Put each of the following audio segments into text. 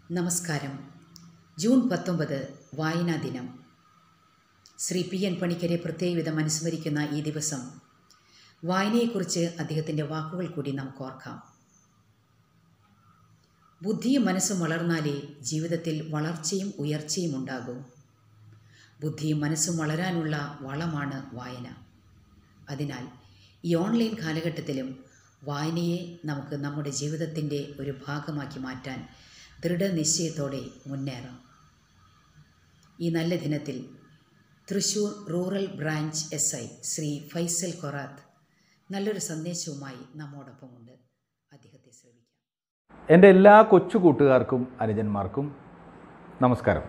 നമസ്കാരം ജൂൺ പത്തൊമ്പത് വായനാ ദിനം ശ്രീ പി എൻ പണിക്കരെ പ്രത്യേകവിധം അനുസ്മരിക്കുന്ന ഈ ദിവസം വായനയെക്കുറിച്ച് അദ്ദേഹത്തിൻ്റെ വാക്കുകൾ കൂടി നമുക്ക് ഓർക്കാം ബുദ്ധിയും മനസ്സും വളർന്നാലേ ജീവിതത്തിൽ വളർച്ചയും ഉയർച്ചയും ഉണ്ടാകൂ ബുദ്ധിയും മനസ്സും വളരാനുള്ള വളമാണ് വായന അതിനാൽ ഈ ഓൺലൈൻ കാലഘട്ടത്തിലും വായനയെ നമുക്ക് നമ്മുടെ ജീവിതത്തിൻ്റെ ഒരു ഭാഗമാക്കി മാറ്റാൻ ദൃഢനിശ്ചയത്തോടെ മുന്നേറാം ഈ നല്ല ദിനത്തിൽ Thrissur rural branch S I Shri Faisal Korath നല്ലൊരു സന്ദേശവുമായി നമ്മോടൊപ്പമുണ്ട് അദ്ദേഹത്തെ ശ്രമിക്കാം എൻ്റെ എല്ലാ കൊച്ചു കൂട്ടുകാർക്കും അനുജന്മാർക്കും നമസ്കാരം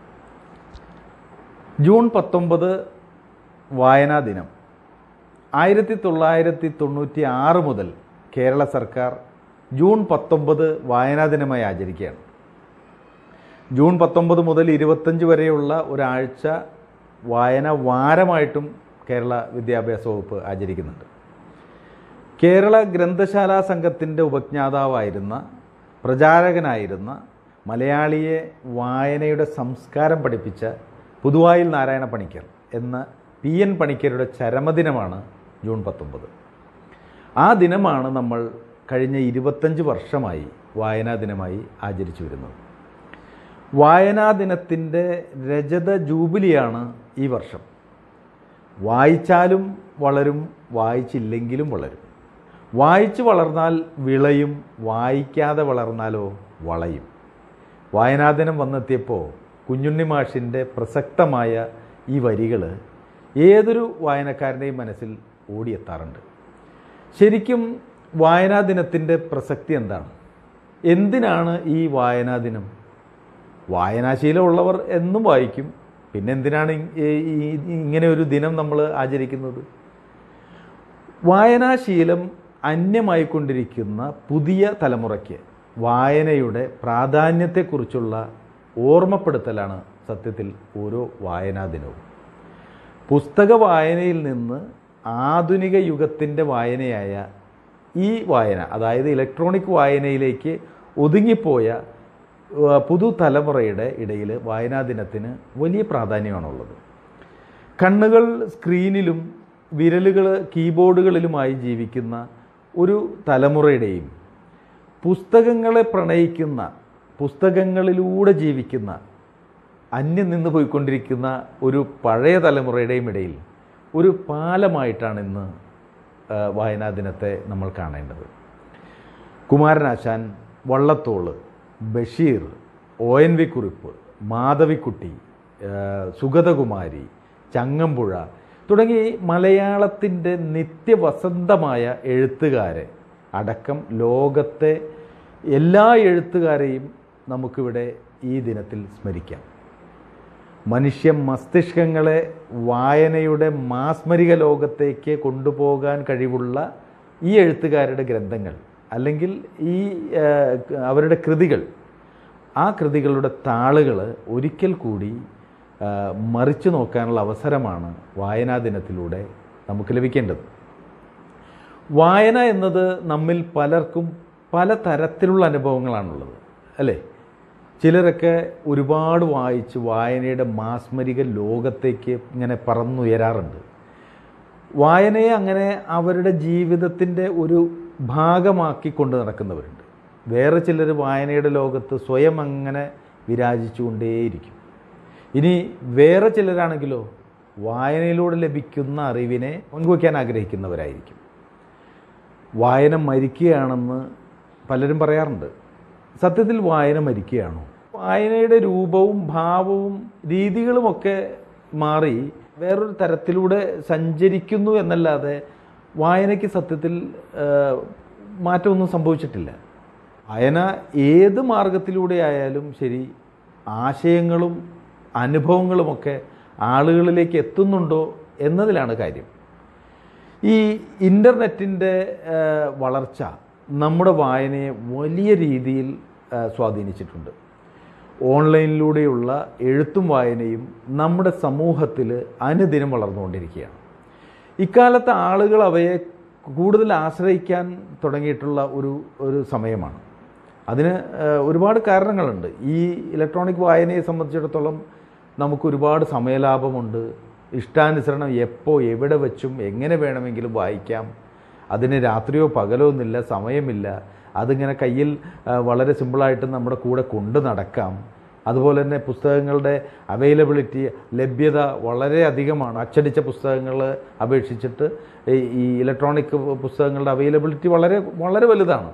ജൂൺ പത്തൊമ്പത് വായനാ ദിനം ആയിരത്തി തൊള്ളായിരത്തി തൊണ്ണൂറ്റി ആറ് മുതൽ കേരള സർക്കാർ ജൂൺ പത്തൊമ്പത് വായനാ ദിനമായി ആചരിക്കുകയാണ് ജൂൺ പത്തൊമ്പത് മുതൽ ഇരുപത്തഞ്ച് വരെയുള്ള ഒരാഴ്ച വായന വാരമായിട്ടും കേരള വിദ്യാഭ്യാസ വകുപ്പ് ആചരിക്കുന്നുണ്ട് കേരള ഗ്രന്ഥശാല സംഘത്തിൻ്റെ ഉപജ്ഞാതാവായിരുന്ന പ്രചാരകനായിരുന്ന മലയാളിയെ വായനയുടെ സംസ്കാരം പഠിപ്പിച്ച പുതുവായിൽ നാരായണ പണിക്കർ എന്ന പി എൻ പണിക്കരുടെ ചരമദിനമാണ് ജൂൺ പത്തൊമ്പത് ആ ദിനമാണ് നമ്മൾ കഴിഞ്ഞ ഇരുപത്തഞ്ച് വർഷമായി വായനാ ദിനമായി ആചരിച്ചു വരുന്നത് വായനാ ദിനത്തിൻ്റെ രജത ജൂബിലിയാണ് ഈ വർഷം വായിച്ചാലും വളരും വായിച്ചില്ലെങ്കിലും വളരും വായിച്ചു വളർന്നാൽ വിളയും വായിക്കാതെ വളർന്നാലോ വളയും വായനാദിനം വന്നെത്തിയപ്പോൾ കുഞ്ഞുണ്ണി മാഷിൻ്റെ പ്രസക്തമായ ഈ വരികൾ ഏതൊരു വായനക്കാരൻ്റെയും മനസ്സിൽ ഓടിയെത്താറുണ്ട് ശരിക്കും വായനാ ദിനത്തിൻ്റെ പ്രസക്തി എന്താണ് എന്തിനാണ് ഈ വായനാ ദിനം വായനാശീലമുള്ളവർ എന്നും വായിക്കും പിന്നെ എന്തിനാണ് ഈ- ഈ- ഇങ്ങനെ ഒരു ദിനം നമ്മൾ ആചരിക്കുന്നത് വായനാശീലം അന്യമായിക്കൊണ്ടിരിക്കുന്ന പുതിയ തലമുറയ്ക്ക് വായനയുടെ പ്രാധാന്യത്തെക്കുറിച്ചുള്ള ഓർമ്മപ്പെടുത്തലാണ് സത്യത്തിൽ ഓരോ വായനാ ദിനവും പുസ്തക വായനയിൽ നിന്ന് ആധുനിക യുഗത്തിൻ്റെ വായനയായ ഈ വായന അതായത് ഇലക്ട്രോണിക് വായനയിലേക്ക് ഒതുങ്ങിപ്പോയ ആ, പുതുതലമുറയുടെ ഇടയിൽ വായനാ ദിനത്തിന് വലിയ പ്രാധാന്യമാണുള്ളത് കണ്ണുകൾ സ്ക്രീനിലും വിരലുകൾ കീബോർഡുകളിലുമായി ജീവിക്കുന്ന ഒരു തലമുറയുടെയും പുസ്തകങ്ങളെ പ്രണയിക്കുന്ന പുസ്തകങ്ങളിലൂടെ ജീവിക്കുന്ന അന്യം നിന്ന് പോയിക്കൊണ്ടിരിക്കുന്ന ഒരു പഴയ തലമുറയുടെയും ഇടയിൽ ഒരു പാലമായിട്ടാണ് ഇന്ന് ആ, വായനാ ദിനത്തെ നമ്മൾ കാണേണ്ടത് Kumaranasan Vallathol Basheer O N V Kurup Madhavikutty ആ, സുഗതകുമാരി ചങ്ങമ്പുഴ തുടങ്ങി മലയാളത്തിൻ്റെ നിത്യവസന്തമായ എഴുത്തുകാരെ അടക്കം ലോകത്തെ എല്ലാ എഴുത്തുകാരെയും നമുക്കിവിടെ ഈ ദിനത്തിൽ സ്മരിക്കാം മനുഷ്യ മസ്തിഷ്കങ്ങളെ വായനയുടെ മാസ്മരിക ലോകത്തേക്ക് കൊണ്ടുപോകാൻ കഴിവുള്ള ഈ എഴുത്തുകാരുടെ ഗ്രന്ഥങ്ങൾ അല്ലെങ്കിൽ ഈ ആ, അവരുടെ കൃതികൾ ആ കൃതികളുടെ താളുകൾ ഒരിക്കൽ കൂടി ആ, മറിച്ചു നോക്കാനുള്ള അവസരമാണ് വായനാ ദിനത്തിലൂടെ നമുക്ക് ലഭിക്കേണ്ടത് വായന എന്നത് നമ്മിൽ പലർക്കും പല തരത്തിലുള്ള അനുഭവങ്ങളാണുള്ളത് അല്ലേ ചിലരൊക്കെ ഒരുപാട് വായിച്ച് വായനയുടെ മാസ്മരിക ലോകത്തേക്ക് ഇങ്ങനെ പറന്നുയരാറുണ്ട് വായനയെ അങ്ങനെ അവരുടെ ജീവിതത്തിൻ്റെ ഒരു ഭാഗമാക്കി കൊണ്ട് നടക്കുന്നവരുണ്ട് വേറെ ചിലർ വായനയുടെ ലോകത്ത് സ്വയം അങ്ങനെ വിരാജിച്ചുകൊണ്ടേയിരിക്കും ഇനി വേറെ ചിലരാണെങ്കിലോ വായനയിലൂടെ ലഭിക്കുന്ന അറിവിനെ പങ്കുവയ്ക്കാൻ ആഗ്രഹിക്കുന്നവരായിരിക്കും വായന മരിക്കുകയാണെന്ന് പലരും പറയാറുണ്ട് സത്യത്തിൽ വായന മരിക്കുകയാണോ വായനയുടെ രൂപവും ഭാവവും രീതികളുമൊക്കെ മാറി വേറൊരു തരത്തിലൂടെ സഞ്ചരിക്കുന്നു എന്നല്ലാതെ വായനയ്ക്ക് സത്യത്തിൽ ആ, മാറ്റമൊന്നും സംഭവിച്ചിട്ടില്ല വായന ഏത് മാർഗത്തിലൂടെ ആയാലും ശരി ആശയങ്ങളും അനുഭവങ്ങളുമൊക്കെ ആളുകളിലേക്ക് എത്തുന്നുണ്ടോ എന്നതിലാണ് കാര്യം ഈ ഇൻ്റർനെറ്റിൻ്റെ വളർച്ച നമ്മുടെ വായനയെ വലിയ രീതിയിൽ ആ, സ്വാധീനിച്ചിട്ടുണ്ട് ഓൺലൈനിലൂടെയുള്ള എഴുത്തും വായനയും നമ്മുടെ സമൂഹത്തിൽ അനുദിനം വളർന്നുകൊണ്ടിരിക്കുകയാണ് ഇക്കാലത്ത് ആളുകൾ അവയെ കൂടുതൽ ആശ്രയിക്കാൻ തുടങ്ങിയിട്ടുള്ള ഒരു ഒരു സമയമാണ് അതിന് ഏഹ്, ഒരുപാട് കാരണങ്ങളുണ്ട് ഈ ഇലക്ട്രോണിക് വായനയെ സംബന്ധിച്ചിടത്തോളം നമുക്ക് ഒരുപാട് സമയലാഭമുണ്ട് ഇഷ്ടാനുസരണം എപ്പോൾ എവിടെ വെച്ചും എങ്ങനെ വേണമെങ്കിലും വായിക്കാം അതിന് രാത്രിയോ പകലോ ഒന്നുമില്ല സമയമില്ല അതിങ്ങനെ കയ്യിൽ ആ, വളരെ സിമ്പിളായിട്ട് നമ്മുടെ കൂടെ കൊണ്ടു നടക്കാം അതുപോലെ തന്നെ പുസ്തകങ്ങളുടെ അവൈലബിലിറ്റി ലഭ്യത വളരെ അധികമാണ് അച്ചടിച്ച പുസ്തകങ്ങൾ അപേക്ഷിച്ചിട്ട് ഈ- ഈ ഇലക്ട്രോണിക് പുസ്തകങ്ങളുടെ അവൈലബിലിറ്റി വളരെ വളരെ വലുതാണ്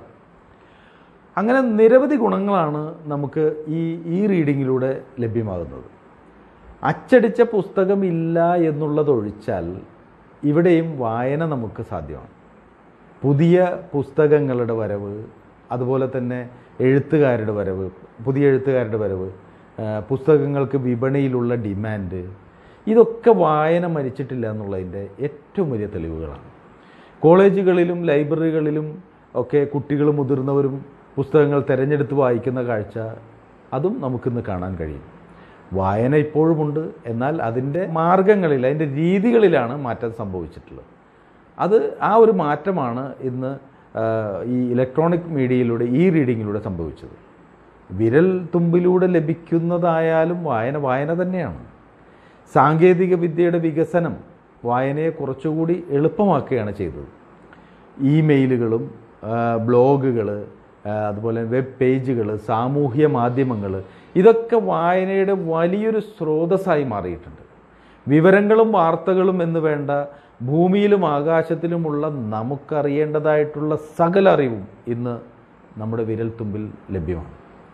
അങ്ങനെ നിരവധി ഗുണങ്ങളാണ് നമുക്ക് ഈ ഈ റീഡിങ്ങിലൂടെ ലഭ്യമാകുന്നത് അച്ചടിച്ച പുസ്തകമില്ല എന്നുള്ളതൊഴിച്ചാൽ ഇവിടെയും വായന നമുക്ക് സാധ്യമാണ് പുതിയ പുസ്തകങ്ങളുടെ വരവ് അതുപോലെ തന്നെ എഴുത്തുകാരുടെ വരവ് പുതിയ എഴുത്തുകാരുടെ വരവ് ആ, പുസ്തകങ്ങൾക്ക് വിപണിയിലുള്ള ഡിമാൻഡ് ഇതൊക്കെ വായന മരിച്ചിട്ടില്ല എന്നുള്ളതിൻ്റെ ഏറ്റവും വലിയ തെളിവുകളാണ് കോളേജുകളിലും ലൈബ്രറികളിലും ഒക്കെ കുട്ടികളും മുതിർന്നവരും പുസ്തകങ്ങൾ തിരഞ്ഞെടുത്ത് വായിക്കുന്ന കാഴ്ച അതും നമുക്കിന്ന് കാണാൻ കഴിയും വായന ഇപ്പോഴുമുണ്ട് എന്നാൽ അതിൻ്റെ മാർഗങ്ങളിൽ അതിൻ്റെ രീതികളിലാണ് മാറ്റം സംഭവിച്ചിട്ടുള്ളത് അത് ആ ഒരു മാറ്റമാണ് ഇന്ന് ആ, ഈ ഇലക്ട്രോണിക് മീഡിയയിലൂടെ ഈ റീഡിങ്ങിലൂടെ സംഭവിച്ചത് വിരൽ തുമ്പിലൂടെ ലഭിക്കുന്നതായാലും വായന വായന തന്നെയാണ് സാങ്കേതിക വിദ്യയുടെ വികസനം വായനയെ കുറച്ചുകൂടി എളുപ്പമാക്കുകയാണ് ചെയ്തത് ഇമെയിലുകളും ബ്ലോഗുകൾ അതുപോലെ വെബ് പേജുകൾ സാമൂഹ്യ മാധ്യമങ്ങൾ ഇതൊക്കെ വായനയുടെ വലിയൊരു സ്രോതസ്സായി മാറിയിട്ടുണ്ട് വിവരങ്ങളും വാർത്തകളും എന്ന് വേണ്ട ഭൂമിയിലും ആകാശത്തിലുമുള്ള നമുക്കറിയേണ്ടതായിട്ടുള്ള സകല അറിവും ഇന്ന് നമ്മുടെ വിരൽത്തുമ്പിൽ ലഭ്യമാണ്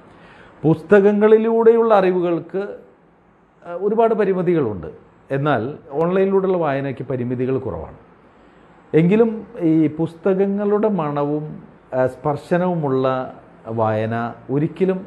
പുസ്തകങ്ങളിലൂടെയുള്ള അറിവുകൾക്ക് ആ, ഒരുപാട് പരിമിതികളുണ്ട് എന്നാൽ ഓൺലൈനിലൂടെയുള്ള വായനയ്ക്ക് പരിമിതികൾ കുറവാണ് എങ്കിലും ഈ പുസ്തകങ്ങളുടെ മണവും ആ, സ്പർശനവുമുള്ള വായന ഒരിക്കലും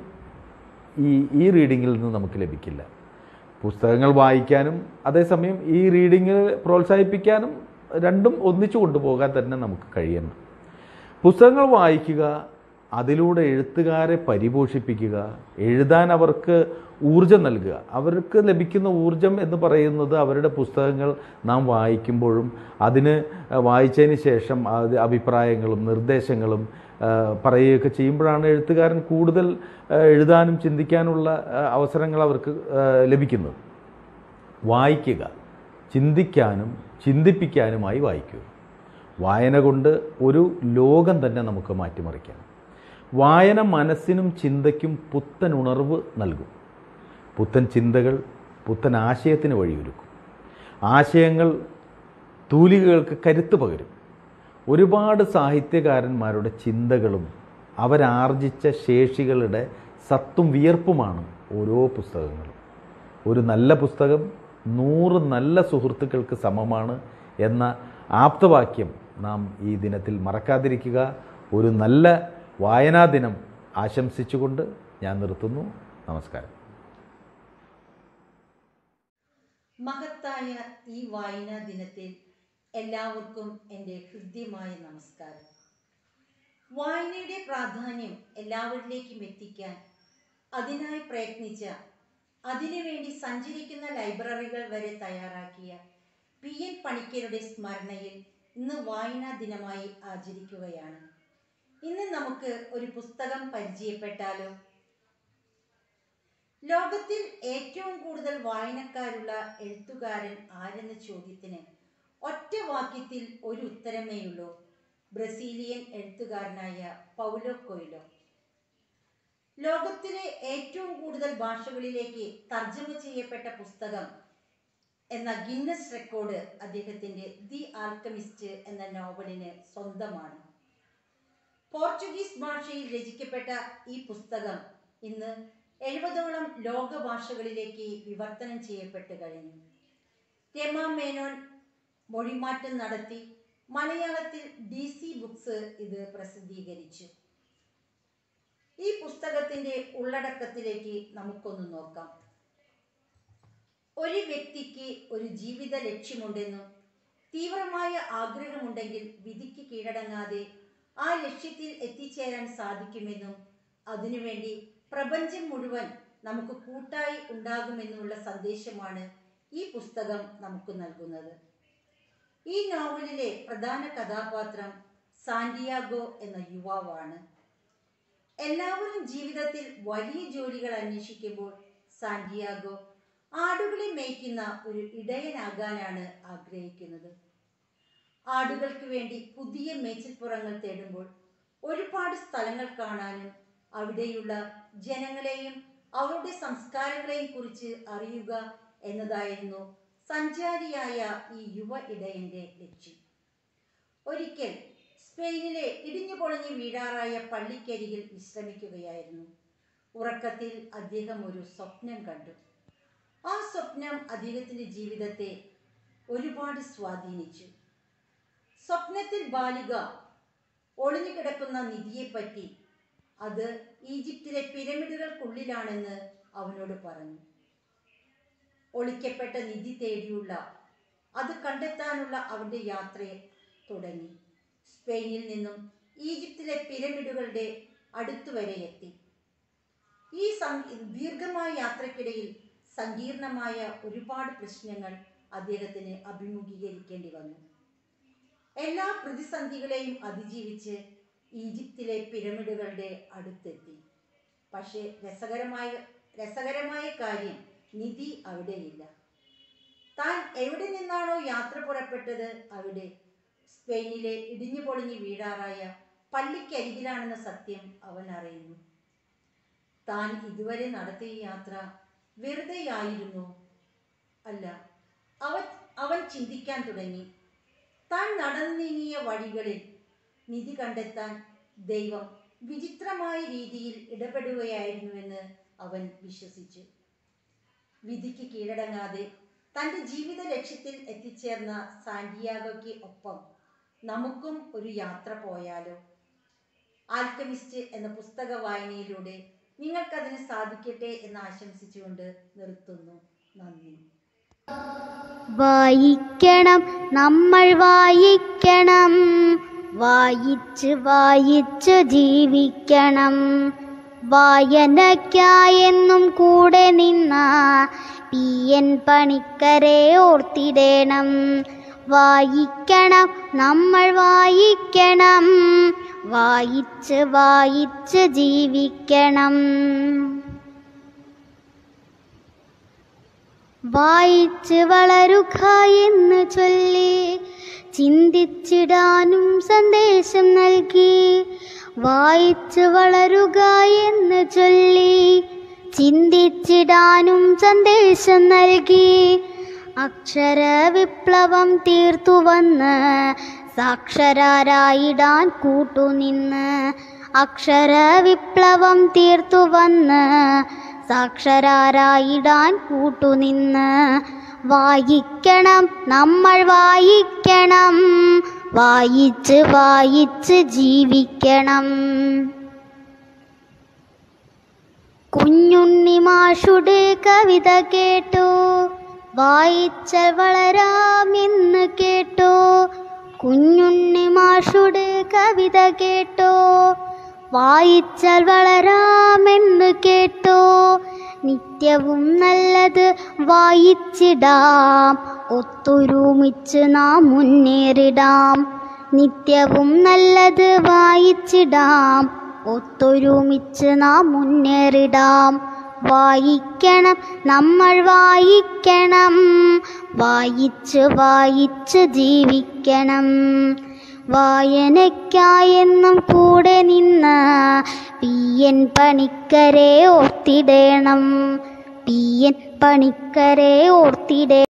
ഈ ഈ റീഡിങ്ങിൽ നിന്ന് നമുക്ക് ലഭിക്കില്ല പുസ്തകങ്ങൾ വായിക്കാനും അതേസമയം ഈ റീഡിങ് പ്രോത്സാഹിപ്പിക്കാനും രണ്ടും ഒന്നിച്ചു കൊണ്ടുപോകാൻ തന്നെ നമുക്ക് കഴിയണം പുസ്തകങ്ങൾ വായിക്കുക അതിലൂടെ എഴുത്തുകാരെ പരിപോഷിപ്പിക്കുക എഴുതാൻ അവർക്ക് ഊർജം നൽകുക അവർക്ക് ലഭിക്കുന്ന ഊർജം എന്ന് പറയുന്നത് അവരുടെ പുസ്തകങ്ങൾ നാം വായിക്കുമ്പോഴും അതിന് വായിച്ചതിന് ശേഷം അത് അഭിപ്രായങ്ങളും നിർദ്ദേശങ്ങളും ആ, പറയുകയൊക്കെ ചെയ്യുമ്പോഴാണ് എഴുത്തുകാരൻ കൂടുതൽ ആ, എഴുതാനും ചിന്തിക്കാനുള്ള ആ, അവസരങ്ങൾ അവർക്ക് ആ, ലഭിക്കുന്നത് വായിക്കുക ചിന്തിക്കാനും ചിന്തിപ്പിക്കാനുമായി വായിക്കുക വായന കൊണ്ട് ഒരു ലോകം തന്നെ നമുക്ക് മാറ്റിമറിക്കാം വായന മനസ്സിനും ചിന്തയ്ക്കും പുത്തൻ ഉണർവ് നൽകും പുത്തൻ ചിന്തകൾ പുത്തൻ ആശയത്തിന് വഴിയൊരുക്കും ആശയങ്ങൾ തൂലികകൾക്ക് കരുത്ത് പകരും ഒരുപാട് സാഹിത്യകാരന്മാരുടെ ചിന്തകളും അവരാർജിച്ച ശേഷികളുടെ സത്തും വിയർപ്പുമാണ് ഓരോ പുസ്തകങ്ങളും ഒരു നല്ല പുസ്തകം നൂറ് നല്ല സുഹൃത്തുക്കൾക്ക് സമമാണ് എന്ന ആപ്തവാക്യം നാം ഈ ദിനത്തിൽ മറക്കാതിരിക്കുക ഒരു നല്ല വായനാ ദിനം ആശംസിച്ചുകൊണ്ട് ഞാൻ നിർത്തുന്നു നമസ്കാരം മഹത്തായ ഈ വായനാ ദിനത്തിൽ എല്ലാവർക്കും എൻ്റെ ഹൃദ്യമായ നമസ്കാരം വായനയുടെ പ്രാധാന്യം എല്ലാവരിലേക്കും എത്തിക്കാൻ അതിനായി പ്രയത്നിച്ച അതിനുവേണ്ടി സഞ്ചരിക്കുന്ന ലൈബ്രറികൾ വരെ തയ്യാറാക്കിയ പി എൻ പണിക്കരുടെ സ്മരണയിൽ ഇന്ന് വായനാ ദിനമായി ആചരിക്കുകയാണ് ഇന്ന് നമുക്ക് ഒരു പുസ്തകം പരിചയപ്പെട്ടാലോ ലോകത്തിൽ ഏറ്റവും കൂടുതൽ വായനക്കാരുള്ള എഴുത്തുകാരൻ ആരെന്ന ചോദ്യത്തിന് ഒറ്റ വാക്യത്തിൽ ഒരു ഉത്തരമേയുള്ളൂ ബ്രസീലിയൻ എഴുത്തുകാരനായ പൗലോ കൊയ്ലോ ലോകത്തിലെ ഏറ്റവും കൂടുതൽ ഭാഷകളിലേക്ക് തർജ്ജമ ചെയ്യപ്പെട്ട പുസ്തകം എന്ന ഗിന്നസ് റെക്കോർഡ് അദ്ദേഹത്തിന്റെ ദി ആൽക്കമിസ്റ്റ് എന്ന നോവലിന് സ്വന്തമാണ് പോർച്ചുഗീസ് ഭാഷയിൽ രചിക്കപ്പെട്ട ഈ പുസ്തകം ഇന്ന് എഴുപതോളം ലോക ഭാഷകളിലേക്ക് വിവർത്തനം ചെയ്യപ്പെട്ട് കഴിഞ്ഞു രമ മേനോൻ മൊഴിമാറ്റം നടത്തി മലയാളത്തിൽ ഡി സി ബുക്സ് ഇത് പ്രസിദ്ധീകരിച്ചു ഈ പുസ്തകത്തിന്റെ ഉള്ളടക്കത്തിലേക്ക് നമുക്കൊന്ന് നോക്കാം ഒരു വ്യക്തിക്ക് ഒരു ജീവിത ലക്ഷ്യമുണ്ടെന്നും തീവ്രമായ ആഗ്രഹമുണ്ടെങ്കിൽ വിധിക്ക് കീഴടങ്ങാതെ ആ ലക്ഷ്യത്തിൽ എത്തിച്ചേരാൻ സാധിക്കുമെന്നും അതിനുവേണ്ടി പ്രപഞ്ചം മുഴുവൻ നമുക്ക് കൂട്ടായി ഉണ്ടാകുമെന്നുള്ള സന്ദേശമാണ് ഈ പുസ്തകം നമുക്ക് നൽകുന്നത് ഈ നോവലിലെ പ്രധാന കഥാപാത്രം സാന്റിയാഗോ എന്ന യുവാവാണ് എല്ലാവരും ജീവിതത്തിൽ വലിയ ജോലികൾ അന്വേഷിക്കുമ്പോൾ സാന്റിയാഗോ ആടുകളെ മേയ്ക്കുന്ന ഒരു ഇടയനാകാനാണ് ആഗ്രഹിക്കുന്നത് ആടുകൾക്ക് വേണ്ടി പുതിയ മേച്ചിൽപ്പുറങ്ങൾ തേടുമ്പോൾ ഒരുപാട് സ്ഥലങ്ങൾ കാണാനും അവിടെയുള്ള ജനങ്ങളെയും അവരുടെ സംസ്കാരങ്ങളെയും കുറിച്ച് അറിയുക എന്നതായിരുന്നു സഞ്ചാരിയായ ഈ യുവ ഇടയന്റെ ലക്ഷ്യം ഒരിക്കൽ സ്പെയിനിലെ ഇടിഞ്ഞു പൊളിഞ്ഞു വീഴാറായ പള്ളിക്കരികിൽ വിശ്രമിക്കുകയായിരുന്നു ഉറക്കത്തിൽ അദ്ദേഹം ഒരു സ്വപ്നം കണ്ടു ആ സ്വപ്നം അദ്ദേഹത്തിന്റെ ജീവിതത്തെ ഒരുപാട് സ്വാധീനിച്ചു സ്വപ്നത്തിൽ ബാലിക ഒളിഞ്ഞു കിടക്കുന്ന നിധിയെപ്പറ്റി അത് ഈജിപ്തിലെ പിരമിഡുകൾക്കുള്ളിലാണെന്ന് അവനോട് പറഞ്ഞു ഒളിക്കപ്പെട്ട നിധി തേടിയുള്ള അത് കണ്ടെത്താനുള്ള അവന്റെ യാത്രയെ തുടങ്ങി സ്പെയിനിൽ നിന്നും ഈജിപ്തിലെ പിരമിഡുകളുടെ അടുത്തുവരെ എത്തി ഈ സം- ദീർഘമായ യാത്രക്കിടയിൽ സങ്കീർണമായ ഒരുപാട് പ്രശ്നങ്ങൾ അദ്ദേഹത്തിന് അഭിമുഖീകരിക്കേണ്ടി വന്നു എല്ലാ പ്രതിസന്ധികളെയും അതിജീവിച്ച് ഈജിപ്തിലെ പിരമിഡുകളുടെ അടുത്തെത്തി പക്ഷേ രസകരമായ രസകരമായ കാര്യം നിധി അവിടെയില്ല താൻ എവിടെ നിന്നാണോ യാത്ര പുറപ്പെട്ടത് അവിടെ സ്പെയിനിലെ ഇടിഞ്ഞു പൊളിഞ്ഞു വീഴാറായ പള്ളിക്കരികിലാണെന്ന സത്യം അവൻ അറിയുന്നു താൻ ഇതുവരെ നടത്തിയ യാത്ര വെറുതെയായിരുന്നു അല്ല അവൻ അവൻ ചിന്തിക്കാൻ തുടങ്ങി താൻ നടന്നു നീങ്ങിയ വഴികളിൽ നിധി കണ്ടെത്താൻ ദൈവം വിചിത്രമായ രീതിയിൽ ഇടപെടുകയായിരുന്നുവെന്ന് അവൻ വിശ്വസിച്ചു വിധിക്ക് കീഴടങ്ങാതെ തൻ്റെ ജീവിത ലക്ഷ്യത്തിൽ എത്തിച്ചേർന്ന സാന്റിയാഗോയ്ക്ക് ഒപ്പം നമുക്കും ഒരു യാത്ര പോയാലോ ആൽക്കമിസ്റ്റ് എന്ന പുസ്തക വായനയിലൂടെ നിങ്ങൾക്കതിന് സാധിക്കട്ടെ എന്ന് ആശംസിച്ചുകൊണ്ട് നിർത്തുന്നു നന്ദി വായിക്കണം നമ്മൾ വായിക്കണം വായിച്ച് വായിച്ച് ജീവിക്കണം വായനയ്ക്കായെന്നും കൂടെ നിന്ന പി എൻ പണിക്കരെ ഓർത്തിടേണം വായിക്കണം നമ്മൾ വായിക്കണം വായിച്ച് വായിച്ച് ജീവിക്കണം വായിച്ച് വളരുക എന്ന് ചൊല്ലി ചിന്തിച്ചിടാനും സന്ദേശം നൽകി വായിച്ച് വളരുക എന്ന് ചൊല്ലി ചിന്തിച്ചിടാനും സന്ദേശം നൽകി അക്ഷര വിപ്ലവം തീർത്തു വന്ന് സാക്ഷരാരായിടാൻ കൂട്ടുനിന്ന് അക്ഷര വിപ്ലവം തീർത്തു വന്ന് സാക്ഷരാരായിടാൻ കൂട്ടുനിന്ന് വായിക്കണം നമ്മൾ വായിക്കണം വായിച്ച് വായിച്ച് ജീവിക്കണം കുഞ്ഞുണ്ണി മാഷുടെ കവിത കേട്ടു വായിച്ചാൽ വളരാമെന്ന് കേട്ടു കുഞ്ഞുണ്ണി മാഷുടെ കവിത കേട്ടു വായിച്ചാൽ വളരാമെന്ന് കേട്ടു നിത്യവും നല്ലത് വായിച്ചിടാം ഒത്തൊരുമിച്ച് നാം മുന്നേറിടാം നിത്യവും നല്ലത് വായിച്ചിടാം ഒത്തൊരുമിച്ച് നാം മുന്നേറിടാം വായിക്കണം നമ്മൾ വായിക്കണം വായിച്ച് വായിച്ച് ജീവിക്കണം വായനയ്ക്കായെന്നും കൂടെ നിന്ന് പി എൻ പണിക്കരെ ഓർത്തിടേണം പി എൻ പണിക്കരെ ഓർത്തിടേ